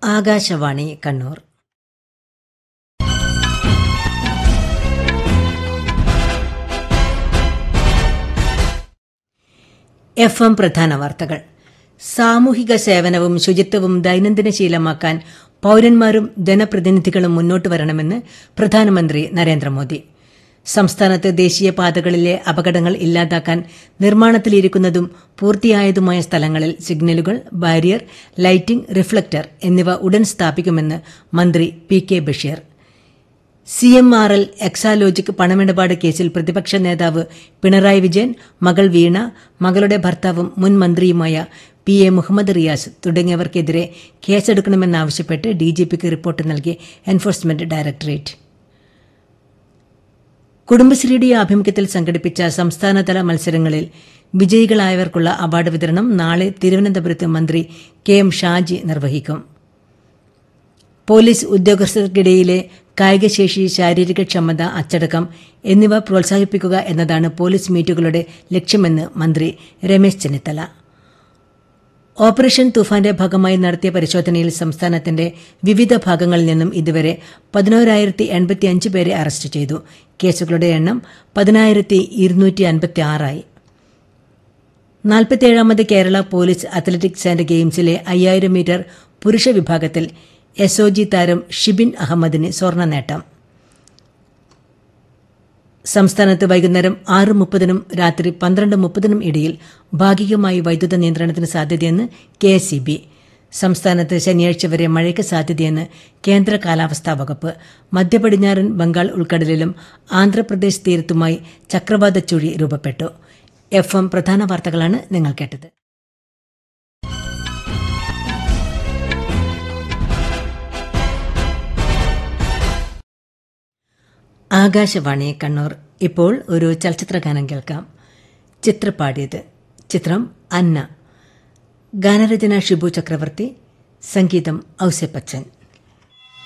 Akashvani Kannur F M പ്രധാന വാർത്തകൾ സാമൂഹിക സേവനവും ശുചിത്വവും ദൈനംദിന ശീലമാക്കാൻ പൌരന്മാരും ജനപ്രതിനിധികളും മുന്നോട്ട് വരണമെന്ന് പ്രധാനമന്ത്രി നരേന്ദ്രമോദി സംസ്ഥാനത്ത് ദേശീയപാതകളിലെ അപകടങ്ങൾ ഇല്ലാതാക്കാൻ നിർമ്മാണത്തിലിരിക്കുന്നതും പൂർത്തിയായതുമായ സ്ഥലങ്ങളിൽ സിഗ്നലുകൾ ബാരിയർ ലൈറ്റിംഗ് റിഫ്ലക്ടർ എന്നിവ ഉടൻ സ്ഥാപിക്കുമെന്ന് മന്ത്രി P K Basheer C M R L Exalogic പണമിടപാട് കേസിൽ പ്രതിപക്ഷ നേതാവ് പിണറായി വിജയൻ മകൾ വീണ മകളുടെ ഭർത്താവും മുൻ മന്ത്രിയുമായ പി എ മുഹമ്മദ് റിയാസ് തുടങ്ങിയവർക്കെതിരെ കേസെടുക്കണമെന്നാവശ്യപ്പെട്ട് ഡിജിപിക്ക് റിപ്പോർട്ട് നൽകി എൻഫോഴ്സ്മെന്റ് ഡയറക്ടറേറ്റ് കുടുംബശ്രീയുടെ ആഭിമുഖ്യത്തിൽ സംഘടിപ്പിച്ച സംസ്ഥാനതല മത്സരങ്ങളിൽ വിജയികളായവർക്കുള്ള അവാർഡ് വിതരണം നാളെ തിരുവനന്തപുരത്ത് മന്ത്രി കെ എം ഷാജി നിർവഹിക്കും പോലീസ് ഉദ്യോഗസ്ഥർക്കിടയിലെ കായികശേഷി ശാരീരിക ക്ഷമത അച്ചടക്കം എന്നിവ പ്രോത്സാഹിപ്പിക്കുക എന്നതാണ് പോലീസ് മീറ്റുകളുടെ ലക്ഷ്യമെന്ന് മന്ത്രി രമേശ് ചെന്നിത്തല ഓപ്പറേഷൻ തുഫാന്റെ ഭാഗമായി നടത്തിയ പരിശോധനയിൽ സംസ്ഥാനത്തിന്റെ വിവിധ ഭാഗങ്ങളിൽ നിന്നും ഇതുവരെ പതിനോരായിരത്തി എൺപത്തിയഞ്ച് പേരെ അറസ്റ്റ് ചെയ്തു കേസുകളുടെ എണ്ണം പതിനായിരത്തി ഇരുന്നൂറ്റി അൻപത്തി ആറായി നാൽപ്പത്തിയേഴാമത് കേരള പോലീസ് അത്ലറ്റിക്സ് ആൻഡ് ഗെയിംസിലെ അയ്യായിരം മീറ്റർ പുരുഷ വിഭാഗത്തിൽ എസ് ഒ ജി താരം ഷിബിൻ അഹമ്മദിന് സ്വർണ്ണ നേട്ടം സംസ്ഥാനത്ത് വൈകുന്നേരം ആറ് മുപ്പതിനും രാത്രി പന്ത്രണ്ട് മുപ്പതിനും ഇടയിൽ ഭാഗികമായി വൈദ്യുത നിയന്ത്രണത്തിന് സാധ്യതയെന്ന് കെ എസ് ബി സംസ്ഥാനത്ത് ശനിയാഴ്ച വരെ മഴയ്ക്ക് സാധ്യതയെന്ന് കേന്ദ്ര കാലാവസ്ഥാ വകുപ്പ് മധ്യപടിഞ്ഞാറൻ ബംഗാൾ ഉൾക്കടലിലും ആന്ധ്രാപ്രദേശ് തീരത്തുമായി ചക്രവാത ചുഴി രൂപപ്പെട്ടു എഫ് എം പ്രധാന വാർത്തകളാണ് നിങ്ങൾ കേട്ടത് ആകാശവാണി കണ്ണൂർ ഇപ്പോൾ ഒരു ചലച്ചിത്ര ഗാനം കേൾക്കാം ചിത്രപ്പാടിയത് ചിത്രം അന്ന ഗാനരചന ഷിബു ചക്രവർത്തി സംഗീതം ഔസേപ്പച്ചൻ